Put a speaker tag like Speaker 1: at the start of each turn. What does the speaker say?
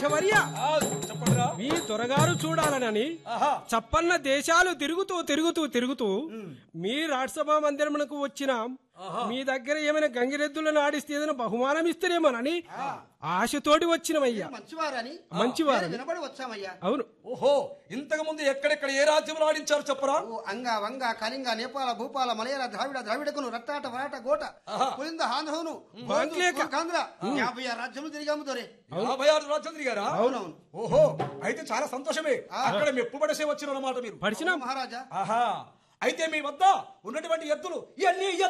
Speaker 1: వంశవర్య
Speaker 2: ఆ, చెప్పండిరా
Speaker 1: మీ త్వరగారు చూడాలనని
Speaker 2: ఆహా
Speaker 1: చప్పన్న దేశాలు తిరుగుతూ తిరుగుతూ తిరుగుతూ మీ రాజ్యసభా మందిరమునకు వచ్చిన మీ దగ్గర ఏమైనా గంగిరెద్దులను ఆడిస్తే ఏదైనా బహుమానం ఇస్తారేమోనని ఆశతోటి వచ్చినమయ్యా
Speaker 3: మంచివారని
Speaker 1: మంచివారని.
Speaker 3: పేరు వినబడి వచ్చామయ్యా
Speaker 1: అవును
Speaker 2: ఓహో ఇంతకు ముందు ఎక్కడెక్కడ ఏ రాజ్యంలో ఆడించారు చెప్పరా
Speaker 3: ఓ అంగ వంగ కళింగ నేపాల భూపాల మలయాళ ద్రావిడ ద్రావిడకును రట్టాట వరాట గోట పులింద ఆంధ్రను
Speaker 1: బాంగ్లేక.
Speaker 3: కాంధ్ర యాభై ఆరు రాజ్యములు తిరిగాము దొరే
Speaker 2: యాభై ఆరు రాజ్యం తిరిగారా
Speaker 3: అవునవును
Speaker 2: ఓహో అయితే చాలా సంతోషమే అక్కడ మెప్పుబడసే వచ్చిన అన్నమాట మీరు
Speaker 1: పడిచినాం
Speaker 3: మహారాజా
Speaker 2: ఆహా అయితే మీ వద్ద ఉన్నటువంటి ఎద్దులు ఇవన్నీ